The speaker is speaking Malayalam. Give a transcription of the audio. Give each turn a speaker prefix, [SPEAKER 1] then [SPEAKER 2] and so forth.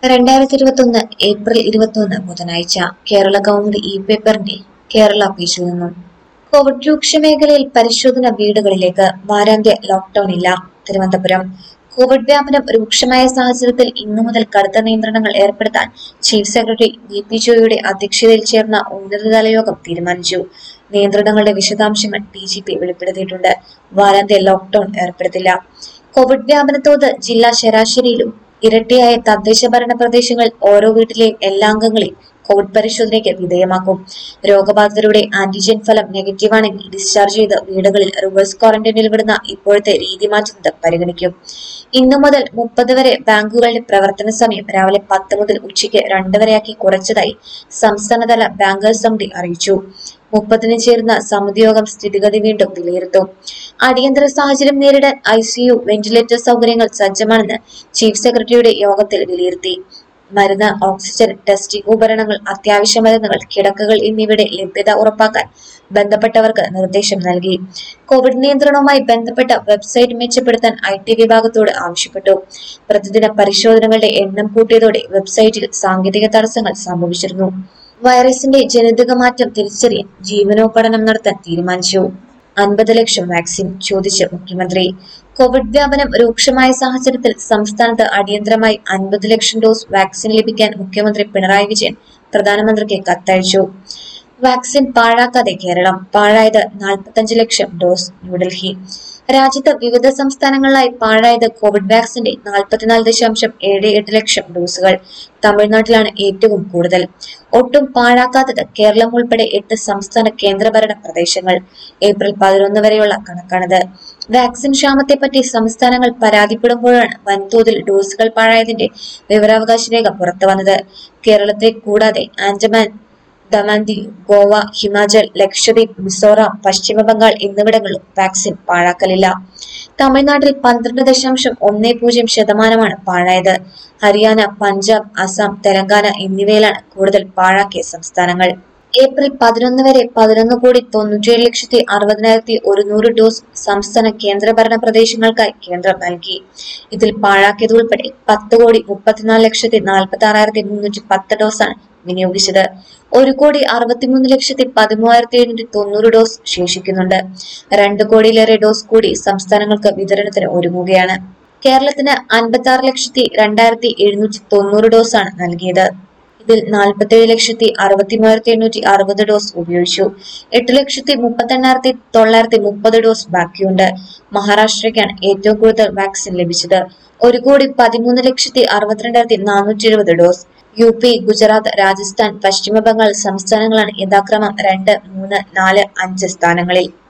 [SPEAKER 1] രണ്ടായിരത്തി ഇരുപത്തൊന്ന് ഏപ്രിൽ ഇരുപത്തൊന്ന് ബുധനാഴ്ച കേരള കൗമുദി ഇ പേപ്പറിന്റെ കേരള പേജിൽ നിന്നും കോവിഡ് രൂക്ഷ മേഖലയിൽ പരിശോധന വീടുകളിലേക്ക് വാരാന്ത്യ ലോക്ഡൌൺ ഇല്ല തിരുവനന്തപുരം കോവിഡ് വ്യാപനം രൂക്ഷമായ സാഹചര്യത്തിൽ ഇന്നു മുതൽ കടുത്ത നിയന്ത്രണങ്ങൾ ഏർപ്പെടുത്താൻ ചീഫ് സെക്രട്ടറി വി പി ജോയിയുടെ അധ്യക്ഷതയിൽ ചേർന്ന ഉന്നതതല യോഗം തീരുമാനിച്ചു നിയന്ത്രണങ്ങളുടെ വിശദാംശങ്ങൾ ഡി ജി പി വെളിപ്പെടുത്തിയിട്ടുണ്ട് വാരാന്ത്യ ലോക്ഡൌൺ ഏർപ്പെടുത്തില്ല കോവിഡ് വ്യാപന തോത് ജില്ലാ ശരാശരിയിലും ഇരട്ടിയായ തദ്ദേശ ഭരണ പ്രദേശങ്ങൾ ഓരോ വീട്ടിലെയും എല്ലാ അംഗങ്ങളെയും കോവിഡ് പരിശോധനയ്ക്ക് വിധേയമാക്കും രോഗബാധിതരുടെ ആന്റിജൻ ഫലം നെഗറ്റീവാണെങ്കിൽ ഡിസ്ചാർജ് ചെയ്ത് വീടുകളിൽ റിവേഴ്സ് ക്വാറന്റൈനിൽ വിടുന്ന ഇപ്പോഴത്തെ രീതി മാറ്റുന്നത് പരിഗണിക്കും ഇന്നു മുതൽ മുപ്പത് വരെ ബാങ്കുകളുടെ പ്രവർത്തന സമയം രാവിലെ പത്ത് മുതൽ ഉച്ചയ്ക്ക് രണ്ട് വരെയാക്കി കുറച്ചതായി സംസ്ഥാനതല ബാങ്കേഴ്സ് സമിതി അറിയിച്ചു മുപ്പതിന് ചേർന്ന സമിതി യോഗം സ്ഥിതിഗതി വീണ്ടും വിലയിരുത്തും അടിയന്തര സാഹചര്യം നേരിടാൻ ഐ സിയു വെന്റിലേറ്റർ സൗകര്യങ്ങൾ സജ്ജമാണെന്ന് ചീഫ് സെക്രട്ടറിയുടെ യോഗത്തിൽ വിലയിരുത്തി മരുന്ന് ഓക്സിജൻ ടെസ്റ്റിംഗ് ഉപകരണങ്ങൾ അത്യാവശ്യ മരുന്നുകൾ കിടക്കകൾ എന്നിവയുടെ ലഭ്യത ഉറപ്പാക്കാൻ ബന്ധപ്പെട്ടവർക്ക് നിർദ്ദേശം നൽകി കോവിഡ് നിയന്ത്രണവുമായി ബന്ധപ്പെട്ട വെബ്സൈറ്റ് മെച്ചപ്പെടുത്താൻ ഐ ടി വിഭാഗത്തോട് ആവശ്യപ്പെട്ടു പ്രതിദിന പരിശോധനകളുടെ എണ്ണം കൂട്ടിയതോടെ വെബ്സൈറ്റിൽ സാങ്കേതിക തടസ്സങ്ങൾ സംഭവിച്ചിരുന്നു വൈറസിന്റെ ജനിതക മാറ്റം തിരിച്ചറിയാൻ ജീവനോപഠനം നടത്താൻ തീരുമാനിച്ചു അൻപത് ലക്ഷം വാക്സിൻ ചോദിച്ച് മുഖ്യമന്ത്രി കോവിഡ് വ്യാപനം രൂക്ഷമായ സാഹചര്യത്തിൽ സംസ്ഥാനത്ത് അടിയന്തരമായി അൻപത് ലക്ഷം ഡോസ് വാക്സിൻ ലഭിക്കാൻ മുഖ്യമന്ത്രി പിണറായി വിജയൻ പ്രധാനമന്ത്രിക്ക് കത്തയച്ചു വാക്സിൻ പാഴാക്കാതെ കേരളം പാഴായത് നാൽപ്പത്തഞ്ച് ലക്ഷം ഡോസ് ന്യൂഡൽഹി രാജ്യത്ത് വിവിധ സംസ്ഥാനങ്ങളിലായി പാഴായത് കോവിഡ് വാക്സിന്റെ നാൽപ്പത്തിനാല് ദശാംശം ഏഴ് എട്ട് ലക്ഷം ഡോസുകൾ തമിഴ്നാട്ടിലാണ് ഏറ്റവും കൂടുതൽ ഒട്ടും പാഴാക്കാത്തത് കേരളം ഉൾപ്പെടെ എട്ട് സംസ്ഥാന കേന്ദ്രഭരണ പ്രദേശങ്ങൾ ഏപ്രിൽ പതിനൊന്ന് വരെയുള്ള കണക്കാണിത് വാക്സിൻ ക്ഷാമത്തെപ്പറ്റി സംസ്ഥാനങ്ങൾ പരാതിപ്പെടുമ്പോഴാണ് വൻതോതിൽ ഡോസുകൾ പാഴായതിന്റെ വിവരാവകാശ രേഖ പുറത്തുവന്നത് കേരളത്തെ കൂടാതെ ആൻഡമാൻ ദമാൻ ദ്വീപ് ഗോവ ഹിമാചൽ ലക്ഷദ്വീപ് മിസോറാം പശ്ചിമ ബംഗാൾ എന്നിവിടങ്ങളിലും വാക്സിൻ പാഴാക്കലില്ല തമിഴ്നാട്ടിൽ പന്ത്രണ്ട് ദശാംശം ഒന്ന് പൂജ്യം ശതമാനമാണ് പാഴായത് ഹരിയാന പഞ്ചാബ് അസം തെലങ്കാന എന്നിവയിലാണ് കൂടുതൽ പാഴാക്കിയ സംസ്ഥാനങ്ങൾ ഏപ്രിൽ പതിനൊന്ന് വരെ പതിനൊന്ന് കോടി തൊണ്ണൂറ്റിയേഴ് ലക്ഷത്തി അറുപതിനായിരത്തി ഒരുന്നൂറ് ഡോസ് സംസ്ഥാന കേന്ദ്രഭരണ പ്രദേശങ്ങൾക്കായി കേന്ദ്രം നൽകി ഇതിൽ പാഴാക്കിയത് ഉൾപ്പെടെ പത്ത് കോടി മുപ്പത്തിനാല് ലക്ഷത്തി നാൽപ്പത്തി ആറായിരത്തി മുന്നൂറ്റി പത്ത് ഡോസാണ് വിനിയോഗിച്ചത് ഒരു കോടി അറുപത്തിമൂന്ന് ലക്ഷത്തി പതിമൂവായിരത്തി എഴുന്നൂറ്റി തൊണ്ണൂറ് ഡോസ് ശേഷിക്കുന്നുണ്ട് രണ്ട് കോടിയിലേറെ ഡോസ് കൂടി സംസ്ഥാനങ്ങൾക്ക് വിതരണത്തിന് ഒരുങ്ങുകയാണ് കേരളത്തിന് അൻപത്തി ആറ് ലക്ഷത്തി രണ്ടായിരത്തി എഴുന്നൂറ്റി തൊണ്ണൂറ് ഡോസാണ് നൽകിയത് ഇതിൽ നാൽപ്പത്തേഴ് ലക്ഷത്തി അറുപത്തി മൂവായിരത്തി എണ്ണൂറ്റി അറുപത് ഡോസ് ഉപയോഗിച്ചു എട്ട് ലക്ഷത്തി മുപ്പത്തി എണ്ണായിരത്തി തൊള്ളായിരത്തി മുപ്പത് ഡോസ് ബാക്കിയുണ്ട് മഹാരാഷ്ട്രയ്ക്കാണ് ഏറ്റവും കൂടുതൽ വാക്സിൻ ലഭിച്ചത് ഒരു കോടി പതിമൂന്ന് ലക്ഷത്തി അറുപത്തിരണ്ടായിരത്തി നാനൂറ്റി എഴുപത് dose U P Gujarat Rajasthan പശ്ചിമ ബംഗാൾ സംസ്ഥാനങ്ങളാണ് യഥാക്രമം രണ്ട് മൂന്ന് നാല് അഞ്ച് സ്ഥാനങ്ങളിൽ